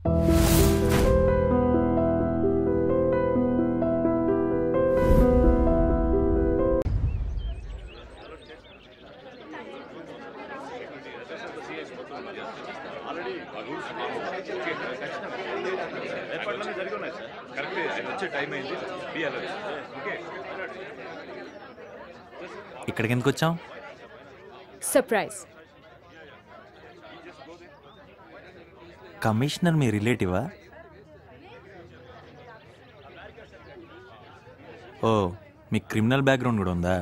ఏర్పాట్లన్నీ జరిగి ఉన్నాయి సార్ కరెక్ట్ ఆయన వచ్చే టైం అయింది బి అలర్ట్ ఓకే ఇక్కడికి ఎందుకు వచ్చాం సర్ప్రైజ్ కమిషనర్ మీ రిలేటివా ఓ మీకు క్రిమినల్ బ్యాక్గ్రౌండ్ కూడా ఉందా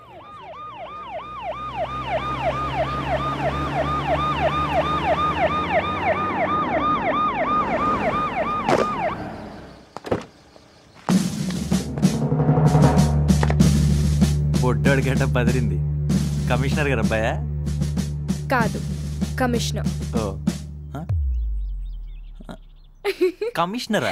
పొడ్డాడు గంట బదిరింది కమిషనర్ గారు అబ్బాయా కాదు కమిషనర్ ఓ ఆ? ఆ. కమిషనరా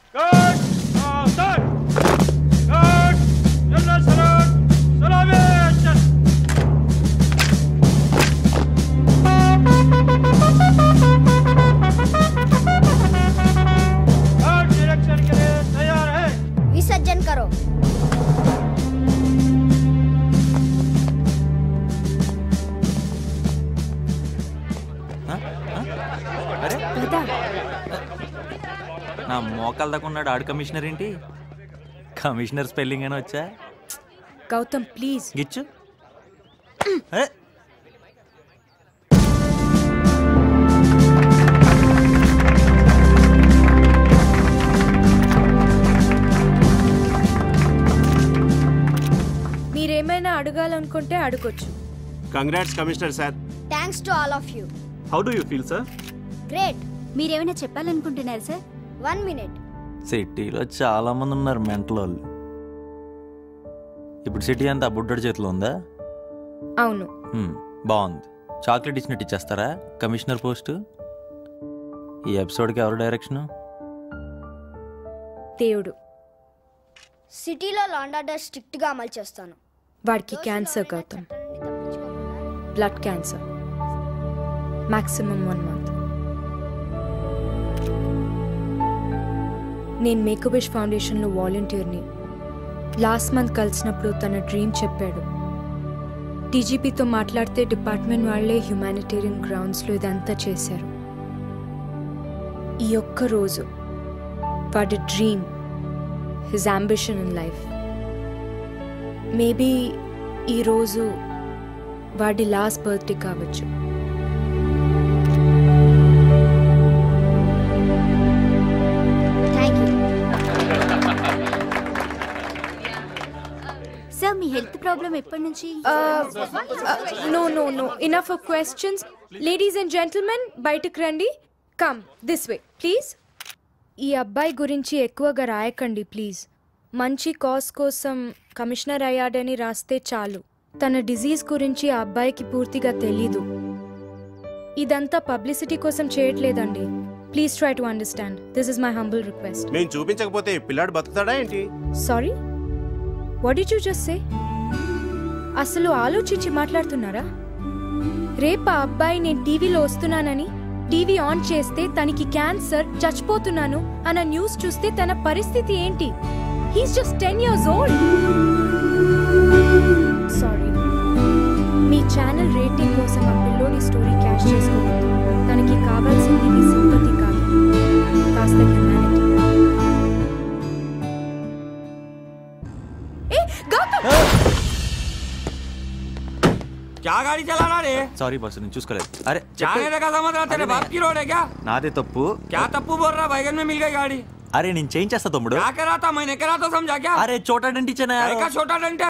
विसर्जन करो ఆ? ఆ? అరే పదా నా మోకాల దాకా ఉన్నాడు ఆడు కమిషనర్ ఏంటి కమిషనర్ స్పెల్లింగ్ అని వచ్చా గౌతమ్ ప్లీజ్ గిచ్చు అరే మీరేమైనా అడగాలనుకుంటే అడగొచ్చు congrats commissioner sir thanks to all of you how do you feel sir great మీరేమైనా చెప్పాలనుకుంటున్నారు సార్ వన్ మినిట్ సిటీలో చాలా మంది ఉన్నారు మెంటల్ వాళ్ళు ఇప్పుడు సిటీ అంతా ఆ బుడ్డోడి చేతిలో ఉందా అవును హ్మ్, బాగుంది చాక్లెట్ ఇచ్చినట్టు ఇచ్చేస్తారా కమిషనర్ పోస్ట్ ఈ ఎపిసోడ్కి ఎవరు డైరెక్షను దేవుడు సిటీలో లాండ్ ఆర్డర్ స్ట్రిక్ట్ గా అమలు చేస్తాను వాడికి cancer Gautam blood cancer maximum one month నేను మేకబిష్ ఫౌండేషన్లో వాలంటీర్ని లాస్ట్ మంత్ కలిసినప్పుడు తన డ్రీమ్ చెప్పాడు టీజీపీతో మాట్లాడితే డిపార్ట్మెంట్ వాళ్ళే హ్యుమానిటేరియన్ గ్రౌండ్స్లో ఇదంతా చేశారు ఈ ఒక్క రోజు వాడి dream his ambition in life maybe ఈరోజు వాడి లాస్ట్ బర్త్డే కావచ్చు థ్యాంక్ యూ సార్ మీ హెల్త్ ప్రాబ్లం ఎప్పటి నుంచి no no no enough of questions ladies and gentlemen బయటకు రండి కమ్ దిస్ వే ప్లీజ్ ఈ అబ్బాయి గురించి ఎక్కువగా రాయకండి ప్లీజ్ మంచి కాజ్ కోసం కమిషనర్ అయ్యాడని రాస్తే చాలు తన డిజీజ్ గురించి ఆ అబ్బాయికి పూర్తిగా తెలీదు ఇదంతా పబ్లిసిటీ కోసం చేయట్లేదండి please try to understand this is my humble request మేము చూపించకపోతే పిల్లాడు బతుకుతాడా ఏంటి sorry what did you just say అసలు ఆలోచించి మాట్లాడుతున్నారా రేపు ఆ అబ్బాయి నేను టీవీలో వస్తున్నానని టీవీ ఆన్ చేస్తే తనకి క్యాన్సర్ చచ్చిపోతున్నాను అన్న న్యూస్ చూస్తే తన పరిస్థితి ఏంటి he's just ten years old sorry మీ ఛానల్ రేటింగ్ కోసం ఆ పిల్లోని స్టోరీ క్యాష్ చేసుకోవద్దు తనకి కావాల్సింది మీ సింపతి కాదు కాస్త హ్యుమానిటీ ఏ గౌతమ్ क्या गाड़ी चला रहा रे సారీ బాస్ నేను చూసుకోలేదు అరే जाने చెప్పే- का समझ रहा तेरे अरे बाप नहीं। की रोड है क्या నాదే తప్పు क्या तप्पू बोल रहा बैगन में मिल गई गाड़ी అరే నేను చేంజ్ చేస్తా తమ్ముడు क्या करा था मैंने करा तो समझा क्या అరే చోటా డంటిచ్చానా काय का छोटा डंडा